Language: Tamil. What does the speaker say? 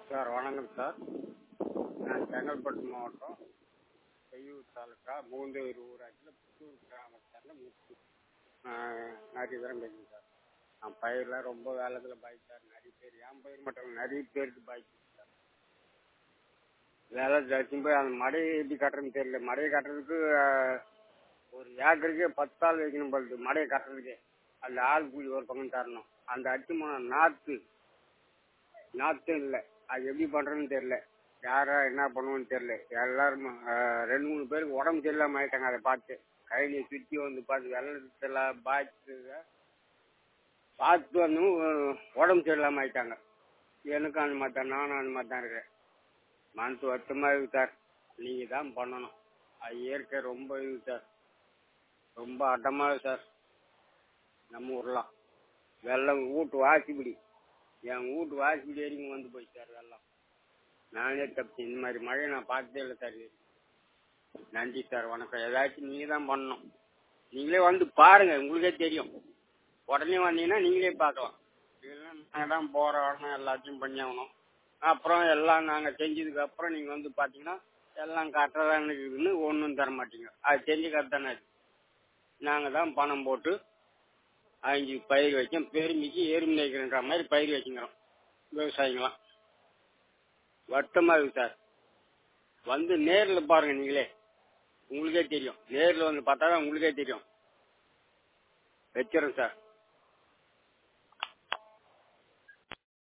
சார் வணக்கம் சார் நான் செங்கல்பட்டு மாவட்டம் செய்யூர் தாலுக்கா மூந்தூர் ஊராட்சியில் புத்தூர் கிராமத்தில் முத்து நரிதரம் பேசுங்க சார் நான் பயிரில் ரொம்ப வேலத்தில் பாய்க்கு சார் நிறைய பேர் என் பயிர் மட்டும் இல்லை, நிறைய பேருக்கு பாய்க்கு சார் வேலை ஜாஸ்தி போய் அந்த மடையை எப்படி கட்டுறதுன்னு தெரியல மடையை கட்டுறதுக்கு அஹ், ஒரு ஏக்கருக்கு பத்து ஆள் வைக்கணும் போலுது மடையை கட்டுறதுக்கு அந்த ஆள் கூலி ஒரு பக்கம் தரணும் அந்த அடிச்சு போன நாற்று நாற்றும் இல்லை அது எப்படி பண்ணுறதுன்னு தெரியல யாரா என்ன பண்ணுவோன்னு தெரியல எல்லாரும் அஹ், ரெண்டு மூணு பேருக்கு உடம்பு சரியில்லாம ஆயிட்டாங்க அதை பார்த்து கையில சுற்றி வந்து பார்த்து வெள்ளத்தில் பாய்ச்சி பார்த்து வந்து அஹ், உடம்பு சரியில்லாம ஆயிட்டாங்க எனக்கும் அந்த மாதிரி தான் நானும் அந்த மாதிரி தான் இருக்கிறேன் மனசு வருத்தமாக இருக்குது சார் நீங்கள் தான் பண்ணணும் அது இயற்கை ரொம்ப இது சார் ரொம்ப அடமாக இருக்கு சார் நம்ம ஊர்லாம் வெள்ளம் வீட்டு வாசிப்பிடி என் வீட்டு வாசிப்பிடி வரைக்கும் வந்து போய் சார் வெள்ளம் நானே தப்பு இந்த மாதிரி மழையை நான் பார்த்ததே இல்லை சார் இது வரைக்கும். நன்றி சார் வணக்கம் ஏதாச்சும் நீங்கள் தான் பண்ணணும் நீங்களே வந்து பாருங்க உங்களுக்கே தெரியும் உடனே வந்தீங்கன்னா நீங்களே பார்க்கலாம் இல்லைன்னா நாங்கள் தான் போகிற வரணும் எல்லாத்தையும் பண்ணி ஆகணும் அப்புறம் எல்லாம் நாங்கள் செஞ்சதுக்கு அப்புறம் நீங்கள் வந்து பார்த்தீங்கன்னா எல்லாம் கரெக்டாக தான் இருக்குதுன்னு ஒன்றும் தர மாட்டீங்க அது செஞ்சு கரெக்ட் தானே நாங்கள் தான் பணம் போட்டு அஞ்சு பயிர் வைக்கோம் பெருமிக்கு எறும்பு நெய்க்கிறன்ற மாதிரி பயிர் வச்சுக்கிறோம் விவசாயிங்களாம் வருத்தமாக இருக்குது சார் வந்து நேரில் பாருங்க நீங்களே உங்களுக்கே தெரியும் நேரில் வந்து பார்த்தா தான் உங்களுக்கே தெரியும் வச்சிடறேன் சார்